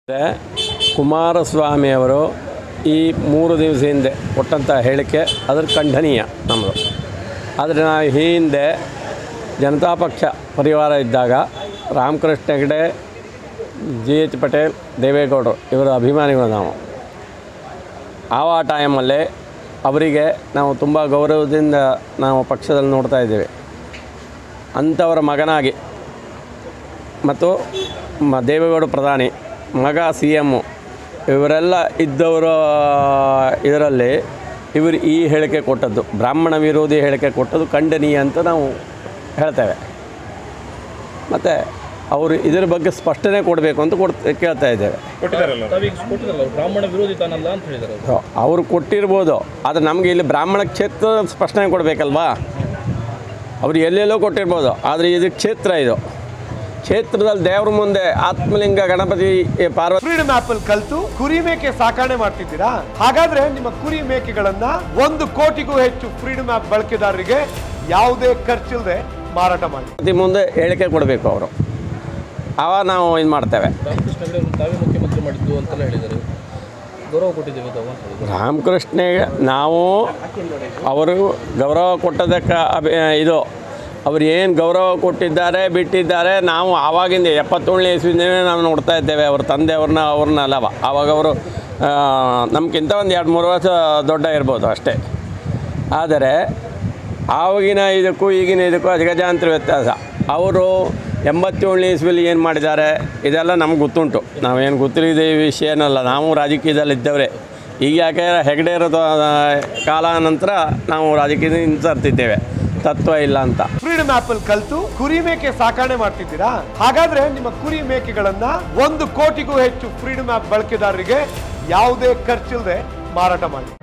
ಮತ್ತೆ ಕುಮಾರಸ್ವಾಮಿಯವರು ಈ ಮೂರು ದಿವಸ ಹಿಂದೆ ಕೊಟ್ಟಂಥ ಹೇಳಿಕೆ ಅದರ ಖಂಡನೀಯ ನಮ್ಮದು ಆದರೆ ನಾವು ಈ ಹಿಂದೆ ಜನತಾ ಪಕ್ಷ ಪರಿವಾರ ಇದ್ದಾಗ ರಾಮಕೃಷ್ಣ ಹೆಗಡೆ ಜಿ ಎಚ್ ಪಟೇಲ್ ದೇವೇಗೌಡರು ಇವರ ಅಭಿಮಾನಿಗಳು ನಾವು ಆವ ಟೈಮಲ್ಲಿ ಅವರಿಗೆ ನಾವು ತುಂಬ ಗೌರವದಿಂದ ನಾವು ಪಕ್ಷದಲ್ಲಿ ನೋಡ್ತಾ ಇದ್ದೇವೆ ಅಂಥವರ ಮಗನಾಗಿ ಮತ್ತು ಮ ದೇವೇಗೌಡ ಪ್ರಧಾನಿ ಮಗ ಸಿ ಎಮ್ಮು ಇವರೆಲ್ಲ ಇದ್ದವರ ಇದರಲ್ಲಿ ಇವರು ಈ ಹೇಳಿಕೆ ಕೊಟ್ಟದ್ದು ಬ್ರಾಹ್ಮಣ ವಿರೋಧಿ ಹೇಳಿಕೆ ಕೊಟ್ಟದ್ದು ಖಂಡನೀಯ ಅಂತ ನಾವು ಹೇಳ್ತೇವೆ ಮತ್ತು ಅವರು ಇದರ ಬಗ್ಗೆ ಸ್ಪಷ್ಟನೆ ಕೊಡಬೇಕು ಅಂತ ಕೊಡ್ ಕೇಳ್ತಾ ಇದ್ದೇವೆ ಕೊಟ್ಟಿದ್ದಾರಲ್ಲ ತಾವೀಗ ಕೊಟ್ಟಿರಲ್ಲ ಬ್ರಾಹ್ಮಣ ವಿರೋಧಿ ತಾನಲ್ಲ ಅಂತ ಹೇಳಿದ್ದಾರೆ ಅವರು. ಅವರು ಕೊಟ್ಟಿರ್ಬೋದು ಆದರೆ ನಮಗೆ ಇಲ್ಲಿ ಬ್ರಾಹ್ಮಣ ಕ್ಷೇತ್ರ ಸ್ಪಷ್ಟನೆ ಕೊಡಬೇಕಲ್ವಾ ಅವರು ಎಲ್ಲೆಲ್ಲೋ ಕೊಟ್ಟಿರ್ಬೋದು ಆದರೆ ಇದು ಕ್ಷೇತ್ರ ಇದು ಕ್ಷೇತ್ರದಲ್ಲಿ ದೇವ್ರ ಮುಂದೆ ಆತ್ಮಲಿಂಗ ಗಣಪತಿ ಪಾರ್ವತಿ ಫ್ರೀಡಮ್ ಆಪ್ ಅಲ್ಲಿ ಕಲ್ತು ಕುರಿ ಮೇಕೆ ಸಾಕಣೆ ಮಾಡ್ತಿದ್ದೀರಾ ಹಾಗಾದ್ರೆ ನಿಮ್ಮ ಕುರಿ ಮೇಕೆಗಳನ್ನ ಒಂದು ಕೋಟಿಗೂ ಹೆಚ್ಚು ಫ್ರೀಡಮ್ ಆಪ್ ಬಳಕೆದಾರರಿಗೆ ಯಾವುದೇ ಖರ್ಚಿಲ್ಲದೆ ಮಾರಾಟ ಮಾಡಿ ಮುಂದೆ ಹೇಳಿಕೆ ಕೊಡಬೇಕು ಅವರು ಆವಾಗ ನಾವು ಇದು ಮಾಡ್ತೇವೆ ರಾಮಕೃಷ್ಣ ಹೆಗಡೆ ಅವ್ರನ್ನ ತಾವೇ ಮುಖ್ಯಮಂತ್ರಿ ಮಾಡಿದ್ದು ಅಂತೆಲ್ಲ ಹೇಳಿದ್ದಾರೆ ಗೌರವ ಕೊಟ್ಟಿದ್ದೇವೆ ತಾವು ಅಂತ ಹೇಳಿದ್ರು ರಾಮಕೃಷ್ಣಗೆ ನಾವು ಅವರು ಗೌರವ ಕೊಟ್ಟದಕ್ಕೆ ಅಭಿ ಇದು ಅವ್ರು ಏನು ಗೌರವ ಕೊಟ್ಟಿದ್ದಾರೆ ಬಿಟ್ಟಿದ್ದಾರೆ ನಾವು ಆವಾಗಿಂದ ಎಪ್ಪತ್ತೇಳನೇ ಇಸ್ವಿಂದನೇ ನಾವು ನೋಡ್ತಾ ಇದ್ದೇವೆ ಅವ್ರ ತಂದೆಯವ್ರನ್ನ ಅವ್ರನ್ನ ಅಲ್ಲವ ಆವಾಗ ಅವರು ನಮ್ಗಿಂತ ಒಂದು ಎರಡು ಮೂರು ವರ್ಷ ದೊಡ್ಡ ಇರ್ಬೋದು ಅಷ್ಟೇ ಆದರೆ ಆವಾಗಿನ ಇದಕ್ಕೂ ಈಗಿನ ಇದಕ್ಕೂ ಅಜಗಜಾಂತರ ವ್ಯತ್ಯಾಸ ಅವರು ಎಂಬತ್ತೇಳನೇ ಇಸ್ವಿಲಿ ಏನು ಮಾಡಿದ್ದಾರೆ ಇದೆಲ್ಲ ನಮ್ಗೆ ಗೊತ್ತುಂಟು ನಾವೇನು ಗೊತ್ತಿಲ್ಲದೆ ಈ ವಿಷಯ ಏನಲ್ಲ ನಾವು ರಾಜಕೀಯದಲ್ಲಿ ಇದ್ದವರೇ ಈಗ ಯಾಕೆ ಹೆಗಡೆ ಇರೋದು ಕಾಲ ನಂತರ ನಾವು ರಾಜಕೀಯದಿಂದ ತರ್ತಿದ್ದೇವೆ ತತ್ವ ಇಲ್ಲ ಅಂತ ಫ್ರೀಡಮ್ ಆಪ್ ಅಲ್ಲಿ ಕಲ್ತು ಕುರಿ ಮೇಕೆ ಸಾಕಣೆ ಮಾಡ್ತಿದ್ದೀರಾ ಹಾಗಾದ್ರೆ ನಿಮ್ಮ ಕುರಿ ಮೇಕೆಗಳನ್ನ ಒಂದು ಕೋಟಿಗೂ ಹೆಚ್ಚು ಫ್ರೀಡಮ್ ಆಪ್ ಬಳಕೆದಾರರಿಗೆ ಯಾವುದೇ ಖರ್ಚಿಲ್ಲದೆ ಮಾರಾಟ ಮಾಡಿ